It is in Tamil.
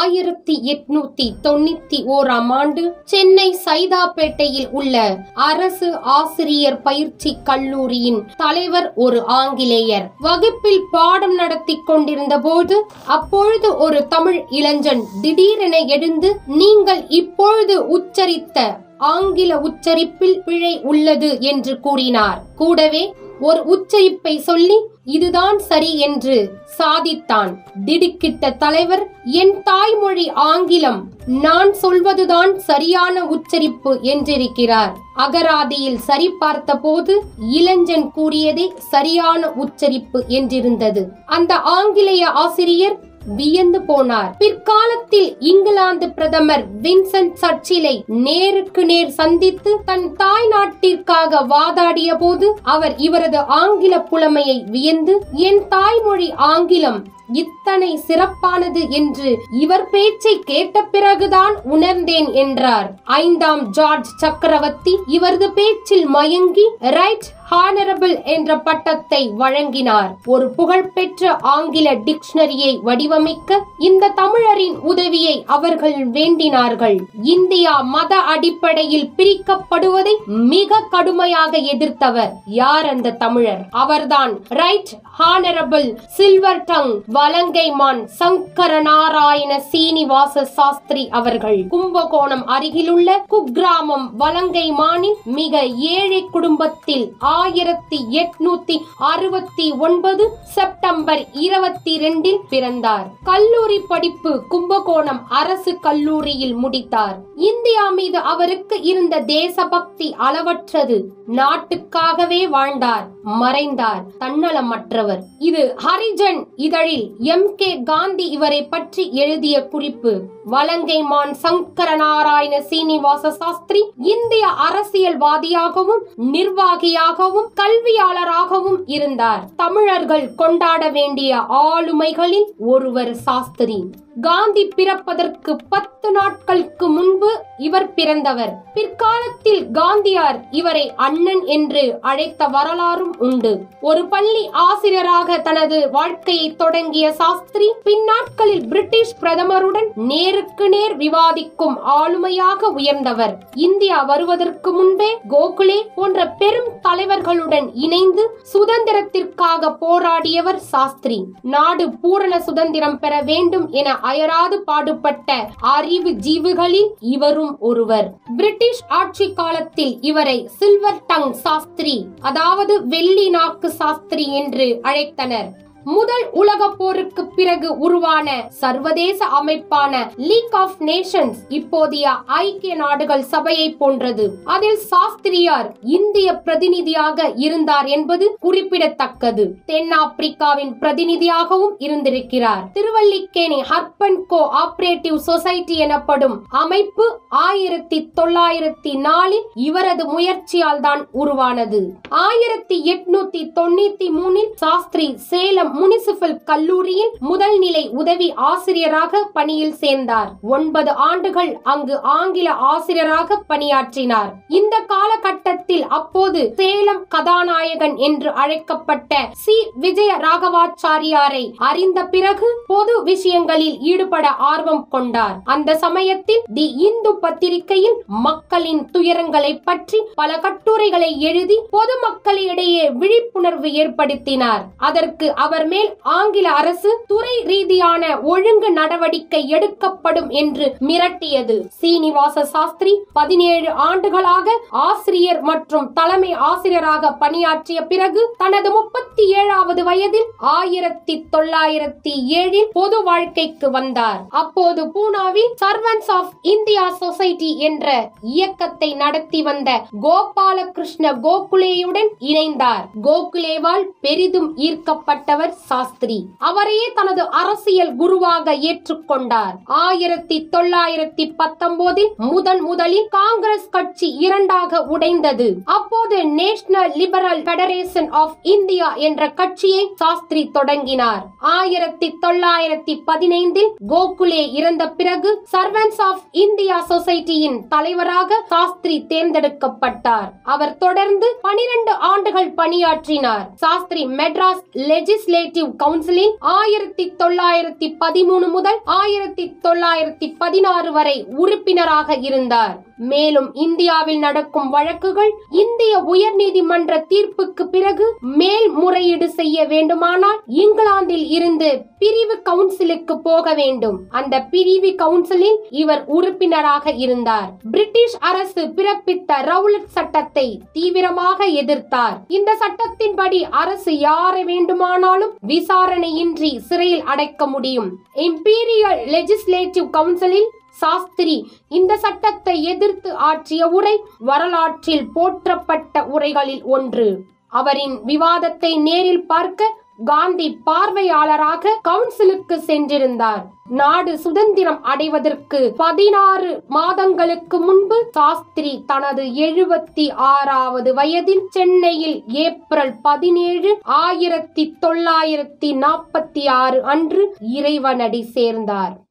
ஆயிரத்தி எட்நூத்தி தொண்ணூத்தி ஓராம் ஆண்டு சென்னை சைதாப்பேட்டையில் உள்ள அரசு ஆசிரியர் பயிற்சி கல்லூரியின் தலைவர் ஒரு ஆங்கிலேயர் வகுப்பில் பாடம் நடத்தி கொண்டிருந்த போது அப்பொழுது ஒரு தமிழ் இளைஞன் திடீரென எழுந்து நீங்கள் இப்பொழுது உச்சரித்த ஆங்கில உச்சரிப்பில் பிழை உள்ளது என்று கூறினார் கூடவே ஒரு உச்சரிப்பை சொல்லி இதுதான் சரி என்று சாதித்தான் திடுக்கிட்ட தலைவர் என் தாய்மொழி ஆங்கிலம் நான் சொல்வதுதான் சரியான உச்சரிப்பு என்றிருக்கிறார் அகராதியில் சரி பார்த்தபோது இளைஞன் கூறியதே சரியான உச்சரிப்பு என்றிருந்தது அந்த ஆங்கிலேய ஆசிரியர் வியந்து போனார் பிற்காலத்தில் இங்கிலாந்து பிரதமர் வின்சென்ட் சர்ச்சிலை நேருக்கு நேர் சந்தித்து தன் தாய் நாட்டிற்காக வாதாடிய போது அவர் இவரது ஆங்கில புலமையை வியந்து என் தாய்மொழி ஆங்கிலம் இத்தனை சிறப்பானது என்று இவர் பேச்சை கேட்ட பிறகுதான் உணர்ந்தேன் என்றார் ஐந்தாம் ஜார்ஜ் சக்கரவர்த்தி இவரது பேச்சில் மயங்கி ரைட் ஹானரபிள் என்ற பட்டத்தை வழங்கினார் ஒரு புகழ்பெற்ற ஆங்கில டிக்ஷனரியை வடிவமைக்க இந்த தமிழரின் உதவியை அவர்கள் வேண்டினார்கள் இந்தியா மத அடிப்படையில் பிரிக்கப்படுவதை மிக கடுமையாக எதிர்த்தவர் யார் அந்த தமிழர் அவர்தான் right honourable silver tongue Valangaiman Sankara Narayana Srinivasa Sastri அவர்கள் கும்பகோணம் அருகிலுள்ள குக்கிராமம் வலங்கைமானின் மிக ஏழை குடும்பத்தில் ஆயிரத்தி எட்நூத்தி அறுபத்தி ஒன்பது செப்டம்பர் இருபத்தி ரெண்டில் பிறந்தார் கல்லூரி படிப்பு கும்பகோணம் அரசு கல்லூரியில் முடித்தார் இந்தியா மீது அவருக்கு இருந்த தேசபக்தி அளவற்றது நாட்டுக்காகவே வாழ்ந்தார் மறைந்தார் தன்னலமற்றவர் இது ஹரிஜன் இதழில் எம் கே காந்தி இவரை பற்றி எழுதிய குறிப்பு வலங்கைமான் சங்கர நாராயண சீனிவாச சாஸ்திரி இந்திய அரசியல்வாதியாகவும் நிர்வாகியாகவும் கல்வியாளராகவும் இருந்தார் தமிழர்கள் கொண்டாட வேண்டிய ஆளுமைகளில் ஒருவர் சாஸ்திரி காந்தி பிறப்பதற்கு பத்து நாட்களுக்கு முன்பு இவர் பிறந்தவர் பிற்காலத்தில் காந்தியார் இவரை அண்ணன் என்று அழைத்த வரலாறும் உண்டு ஒரு பள்ளி ஆசிரியராக தனது வாழ்க்கையை தொடங்கிய சாஸ்திரி பின்னாட்களில் பிரிட்டிஷ் பிரதமருடன் நேருக்கு நேர் விவாதிக்கும் ஆளுமையாக உயர்ந்தவர் இந்தியா வருவதற்கு முன்பே கோகுலே போன்ற பெரும் தலைவர்களுடன் இணைந்து சுதந்திரத்திற்காக போராடியவர் சாஸ்திரி நாடு பூரண சுதந்திரம் பெற வேண்டும் என அயராது பாடுபட்ட அறிவு ஜீவுகளில் இவரும் ஒருவர் பிரிட்டிஷ் ஆட்சி காலத்தில் இவரை சில்வர் டங் சாஸ்திரி அதாவது வெள்ளி நாக்கு சாஸ்திரி என்று அழைத்தனர் முதல் உலக போருக்கு பிறகு உருவான சர்வதேச அமைப்பான லீக் ஆஃப் நேஷன்ஸ் இப்போதைய ஐக்கிய நாடுகள் சபையை போன்றது அதில் சாஸ்திரியார் இந்திய பிரதிநிதியாக இருந்தார் என்பது குறிப்பிடத்தக்கது தென்னாப்பிரிக்காவின் பிரதிநிதியாகவும் இருந்திருக்கிறார் Thiruvallikeni urban co operative society எனப்படும் அமைப்பு ஆயிரத்தி தொள்ளாயிரத்தி நாலில் இவரது முயற்சியால் தான் உருவானது ஆயிரத்தி எட்நூத்தி தொண்ணூத்தி மூணில் சாஸ்திரி சேலம் முனிசிபல் கல்லூரியில் முதல் நிலை உதவி ஆசிரியராக பணியில் சேர்ந்தார் ஒன்பது ஆண்டுகள் அங்கு ஆங்கில ஆசிரியராக பணியாற்றினார் இந்த காலகட்டத்தில் அப்போது சேலம் கதாநாயகன் என்று அழைக்கப்பட்ட சி விஜய ராகவாச்சாரியாரை அறிந்த பிறகு பொது விஷயங்களில் ஈடுபட ஆர்வம் கொண்டார் அந்த சமயத்தில் தி இந்து பத்திரிகையில் மக்களின் துயரங்களை பற்றி பல கட்டுரைகளை எழுதி பொதுமக்களிடையே விழிப்புணர்வு ஏற்படுத்தினார் அதற்கு அவர் மேல் ஆங்கில அரசு துறை ரீதியான ஒழுங்கு நடவடிக்கை எடுக்கப்படும் என்று மிரட்டியது சீனிவாச சாஸ்திரி பதினேழு ஆண்டுகளாக ஆசிரியர் மற்றும் தலைமை ஆசிரியராக பணியாற்றிய பிறகு தனது முப்பத்தி ஏழாவது வயதில் ஆயிரத்தி தொள்ளாயிரத்தி ஏழில் பொது வாழ்க்கைக்கு வந்தார் அப்போது பூனாவில் சர்வன்ஸ் ஆஃப் இந்தியா சொசைட்டி என்ற இயக்கத்தை நடத்தி வந்த கோபாலகிருஷ்ண கோகுலேயுடன் இணைந்தார் கோகுலேவால் பெரிதும் ஈர்க்கப்பட்டவர் சாஸ்திரி அவரையே தனது அரசியல் குருவாக ஏற்றுக்கொண்டார் ஆயிரத்தி தொள்ளாயிரத்தி பத்தொன்பதில் முதன் முதலில் காங்கிரஸ் கட்சி இரண்டாக உடைந்தது அப்போது National Liberal Federation of India என்ற கட்சியை சாஸ்திரி தொடங்கினார் ஆயிரத்தி தொள்ளாயிரத்தி பதினைந்தில் கோகுலே இறந்த பிறகு சர்வன்ஸ் ஆஃப் இந்தியா சொசைட்டியின் தலைவராக சாஸ்திரி தேர்ந்தெடுக்கப்பட்டார் அவர் தொடர்ந்து பனிரெண்டு ஆண்டுகள் பணியாற்றினார் சாஸ்திரி மெட்ராஸ் லெஜிஸ்லேட்டிவ் கவுன்சிலில் ஆயிரத்தி தொள்ளாயிரத்தி பதிமூணு முதல் ஆயிரத்தி தொள்ளாயிரத்தி பதினாறு வரை உறுப்பினராக இருந்தார் மேலும் இந்தியாவில் நடக்கும் வழக்குகள் இந்திய உயர்நீதிமன்ற தீர்ப்புக்கு பிறகு மேல்முறையீடு செய்ய வேண்டுமானால் இங்கிலாந்தில் இருந்து பிரிவு கவுன்சிலுக்கு போக வேண்டும் அந்த பிரிவு கவுன்சிலில் இவர் உறுப்பினராக இருந்தார் பிரிட்டிஷ் அரசு பிறப்பித்த ரவுலட் சட்டத்தை தீவிரமாக எதிர்த்தார் இந்த சட்டத்தின்படி அரசு யாரை வேண்டுமானாலும் விசாரணையின்றி சிறையில் அடைக்க முடியும் இம்பீரியல் லெஜிஸ்லேட்டிவ் கவுன்சிலில் சாஸ்திரி இந்த சட்டத்தை எதிர்த்து ஆற்றிய உரை வரலாற்றில் போற்றப்பட்ட உரைகளில் ஒன்று அவரின் விவாதத்தை நேரில் பார்க்க காந்தி பார்வையாளராக கவுன்சிலுக்கு சென்றிருந்தார் நாடு சுதந்திரம் அடைவதற்கு பதினாறு மாதங்களுக்கு முன்பு சாஸ்திரி தனது எழுபத்தி ஆறாவது வயதில் சென்னையில் ஏப்ரல் பதினேழு ஆயிரத்தி தொள்ளாயிரத்தி நாற்பத்தி ஆறு அன்று இறைவனடி சேர்ந்தார்